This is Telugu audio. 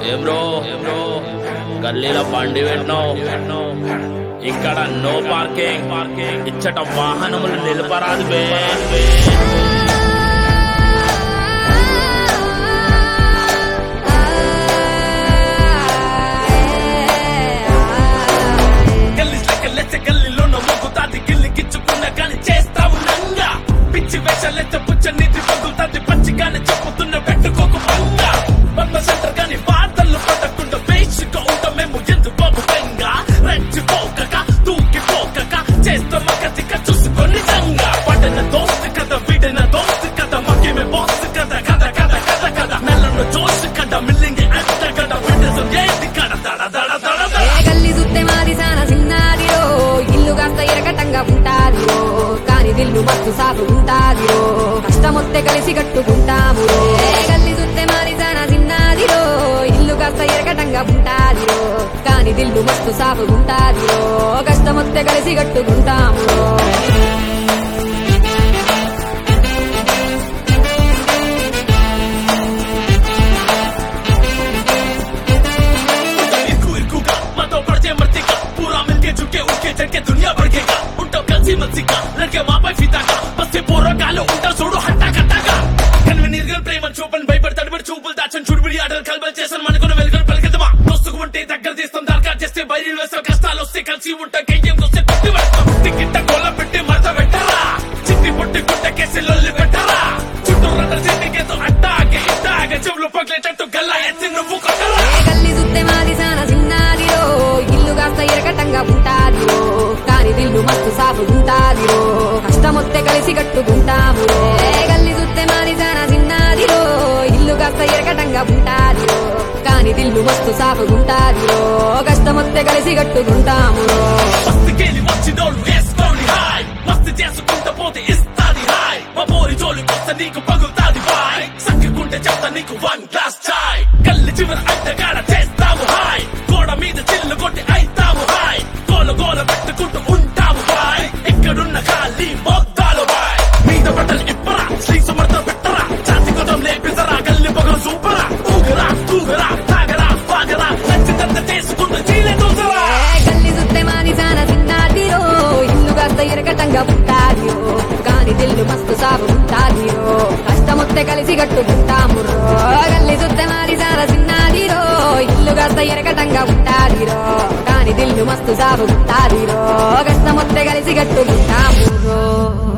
ఏ బ్రో గల్లీలో బండి పెట్టినావు ఇక్కడ నో పార్కింగ్ పార్కింగ్ ఇచ్చట వాహనములు నిలపరాదు బే గల్లీ లెక్క లెచ్చ గల్లీలో మోగుతాది గిల్లి గిచ్చుకున్న కానీ చేస్తావు నంగా పిచ్చి వేషాలెచ్చ పుచ్చ నీటి పగులుతాది పచ్చిగానే చెప్పుతున్న పెట్టుకోకు పంగా పద్మ సెంటర్ కానీ వార్తలు పడకుండా వేసుగా ఉంటాం మేము ఎందుకు బాబు బెంగా రెచ్చిపోకక తూకిపోకక చేస్తాం కతిక చూసుకొని దంగా పడిన దోస్తు కథ విడిన దోస్తు కథ మగ్గిమే బోస్తు కథ కథ కథ కథ కథ మెల్లను జోష్ కథ మిల్లింగి అట్ట కథ విడసం ఏంటి కథ దడ దడ దడ దడ ఏ గల్లి సుత్తే మాది సాన సిన్నాదిరో ఇల్లు కాస్త ఎరగటంగా ఉంటాదిరో కాని దిల్లు మస్తు సాగు ఉంటాదిరో కష్టమొత్తే కలిసి కట్టుకుంటామురో ఏ గల్లి సుత్తే మాది సాన సిన్నాదిరో ఇల్లు కాస్త ఎరగటంగా ఉంటాదిరో కాని దిల్లు మస్తు సాగు ఉంటాదిరో కష్టమొత్తే కలిసి కట్టుకుంటామురో इरकू इरकू का मतो पड़ते मरते का पूरा मिलके झुके उठके चढ़के दुनिया भड़केगा उल्टा कलसी मलसी का लड़के माँ बाप फिता का बस पूरा गालो उल्टा చూడు హట్టా కట్టాగా కన్వీనియర్ ప్రేమ చూపని భయపడి తడిబడి చూపులు దాచని చుడిబిడి ఆటలు కలబలు చేసాను మనకున్న వెలుగును పలికిద్దామా దోస్తుకు ఉంటే దగ్గర తీస్తాం దరఖాస్తు చేస్తే బయలు వేస్తాం కష్టాలు వస్తే కలిసి ఉంటాం కయ్యం వస్తే కొట్టి పెడతాం టికెట్ గోల పెట్టి మడత పెట్టరా చిట్టి పుట్టి గుట్ట కేసి లొల్లి పెట్టరా చుట్టూ రండ్ర చేతికేతో అట్టాగే ఇట్టాగే చెవులు పగిలేటట్టు గల్లా ఎత్తి నువ్వు కొట్టరా ఏ గల్లి సుత్తే మాది సాన సిన్నాదిరో ఇల్లు కాస్త ఎరగటంగా ఉంటాదిరో కాని దిల్లు మస్తు సాగు ఉంటాదిరో కష్టమొత్తే కలిసి కట్టుకుంటామురో ఏ గల్లి సుత్తే మాది సాన సిన్నాదిరో ఇల్లు కాస్త ఎరగటంగా ఉంటాదిరో కాని దిల్లు మస్తు సాగు ఉంటాదిరో కష్టమొత్తే కలిసి కట్టుకుంటామురో మస్తుకెళ్ళి వచ్చినోళ్ళు వేసుకోండి హాయ్ మస్తు చేసుకుంటా పోతే ఇస్తాది హాయ్ మా పోరి జోలి కొత్త నీకు పగులుతాది బాయ్ సక్కుకుంటే చెప్తా నీకు వన్ గ్లాస్ చాయ్ కల్లి చివర అడ్డగాడ చేస్తాము హాయ్ గోడ మీద చిల్లు కొట్టి అయితాము హాయ్ గోల గోల పెట్టుకుంటూ ఉంటాము బాయ్ ఇక్కడున్న ఖాళీ మొత్తాలు బాయ్ మీద బట్టలు ఇప్పరా శ్రీ సమర్థ పెట్టరా జాతి కొత్తం లేపిసరా గల్లి పొగలు సూపరా ఊగరా తూగరా తాగరా వాగరా నచ్చినంత చేసుకుంటూ చీలే దూసరా ఏ గల్లి సుత్తే మాది సాన సిన్నాదిరో ఇల్లు కాస్త ఎరగటంగా ఉంటాదిరో కాని దిల్లు మస్తు సాగు ఉంటాదిరో కష్టమొత్తే కలిసి కట్టుకుంటామురో గల్లి సుత్తే మాది సాన సిన్నాదిరో ఇల్లు కాస్త ఎరగటంగా ఉంటాదిరో కాని దిల్లు మస్తు సాగు ఉంటాదిరో కష్టమొత్తే కలిసి కట్టుకుంటామురో